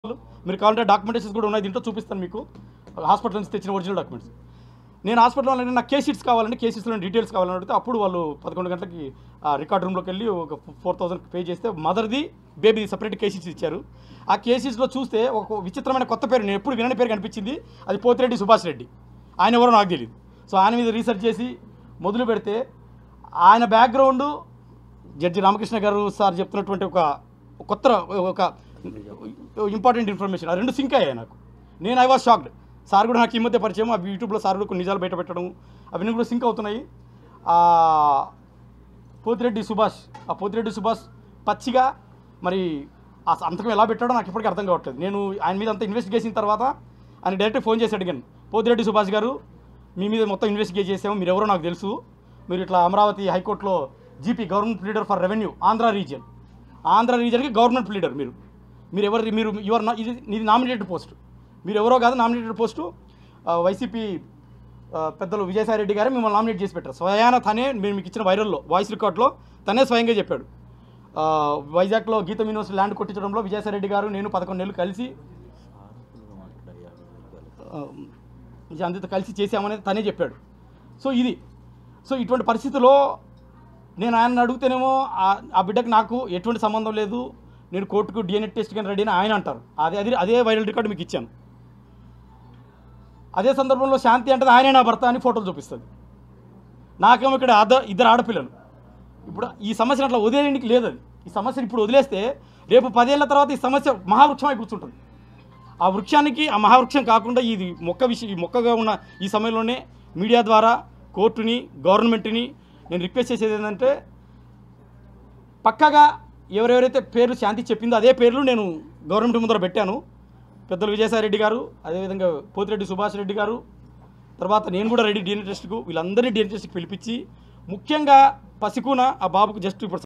మీరు కావాలంటే డాక్యుమెంటేషన్స్ కూడా ఉన్నాయి దీంట్లో చూపిస్తాను మీకు హాస్పిటల్ నుంచి తెచ్చిన ఒరిజినల్ డాక్యుమెంట్స్ నేను హాస్పిటల్లో వెళ్ళి నాకు కేసీట్స్ కావాలండి కేసీట్స్లో డీటెయిల్స్ కావాలని అడిగితే అప్పుడు వాళ్ళు పదకొండు గంటలకి ఆ రికార్డ్ రూమ్లోకి వెళ్ళి ఒక ఫోర్ థౌసండ్ పే చేస్తే మదర్ది బేబీది సపరేట్ కేసీట్స్ ఇచ్చారు ఆ కేసీట్స్లో చూస్తే ఒక విచిత్రమైన కొత్త పేరు నేను ఎప్పుడు వినని పేరు కనిపించింది అది పోతిరెడ్డి సుభాష్ రెడ్డి ఆయన ఎవరో నాకు తెలియదు సో ఆయన మీద రీసెర్చ్ చేసి మొదలు పెడితే ఆయన బ్యాక్గ్రౌండ్ జడ్జి రామకృష్ణ గారు సార్ చెప్తున్నటువంటి ఒక కొత్త ఒక ఇంపార్టెంట్ ఇన్ఫర్మేషన్ ఆ రెండు సింక్ అయ్యాయి నాకు నేను ఐ వాజ్ షాక్డ్ సార్ కూడా నాకు ఈ మధ్య పరిచయం ఆ యూట్యూబ్లో సార్ కూడా కొన్ని నిజాలు బయట పెట్టడం అవన్నీ కూడా సింక్ అవుతున్నాయి ఆ, పోతిరెడ్డి సుభాష్ ఆ పోతిరెడ్డి సుభాష్ పచ్చిగా మరి ఆ సంతకం ఎలా పెట్టాడో నాకు ఇప్పటికీ అర్థం కావట్లేదు నేను ఆయన మీద అంతా ఇన్వెస్టిగేషన్ తర్వాత ఆయన డైరెక్ట్ ఫోన్ చేసి అడిగాను పోతిరెడ్డి సుభాష్ గారు మీ మీద మొత్తం ఇన్వెస్టిగేట్ చేసాము మీరు ఎవరో నాకు తెలుసు మీరు ఇట్లా అమరావతి హైకోర్టులో GP government leader for revenue Andhra region Andhra రీజియన్కి గవర్నమెంట్ లీడర్ మీరు మీరు ఎవరు మీరు యువర్ ఇది ఇది నామినేటెడ్ పోస్ట్ మీరు ఎవరో కాదు నామినేటెడ్ పోస్టు ఆ, వైసీపీ ఆ, పెద్దలు విజయసాయి రెడ్డి గారు మిమ్మల్ని నామినేట్ చేసి పెట్టారు స్వయాన తనే మీరు మీకు ఇచ్చిన వైరల్లో వాయిస్ రికార్డ్లో తనే స్వయంగా చెప్పాడు ఆ, వైజాగ్లో గీతం యూనివర్సిటీ ల్యాండ్ కొట్టించడంలో విజయసాయి రెడ్డి గారు నేను పదకొండు నెలలు కలిసి ఆ, అందరితో కలిసి చేసామనేది తనే చెప్పాడు సో ఇది సో ఇటువంటి పరిస్థితిలో నేను ఆయన అడిగితేనేమో ఆ- ఆ బిడ్డకు నాకు ఎటువంటి సంబంధం లేదు నేను కోర్టుకు డిఎన్ఏ టెస్ట్ కానీ రెడీ అని ఆయన అంటారు అదే అదే అదే వైరల్ రికార్డు మీకు ఇచ్చాను అదే సందర్భంలో శాంతి అంటే ఆయనే నా భర్త అని ఫోటోలు చూపిస్తుంది నాకేమో ఇక్కడ అద ఇద్దరు ఆడపిల్లలు ఇప్పుడు ఈ సమస్యను అట్లా వదిలేయడానికి లేదు అది ఈ సమస్యను ఇప్పుడు వదిలేస్తే రేపు పదేళ్ల తర్వాత ఈ సమస్య మహావృక్షమై కూర్చుంటుంది ఆ వృక్షానికి ఆ మహావృక్షం కాకుండా ఇది మొక్క విషయం ఈ మొక్కగా ఉన్న ఈ సమయంలోనే మీడియా ద్వారా కోర్టుని గవర్నమెంట్ని నేను రిక్వెస్ట్ చేసేది ఏంటంటే పక్కగా ఎవరెవరైతే పేర్లు శాంతి చెప్పిందో అదే పేర్లు నేను గవర్నమెంట్ ముందర పెట్టాను పెద్దలు విజయసాయి రెడ్డి గారు అదేవిధంగా పోతిరెడ్డి సుభాష్ రెడ్డి గారు తర్వాత నేను కూడా రెడీ డిఎన్ఏ టెస్ట్కు వీళ్ళందరినీ డిఎన్ఏ టెస్ట్కి పిలిపించి ముఖ్యంగా పసికూన ఆ బాబుకు జస్ట్ ఇప్పుడు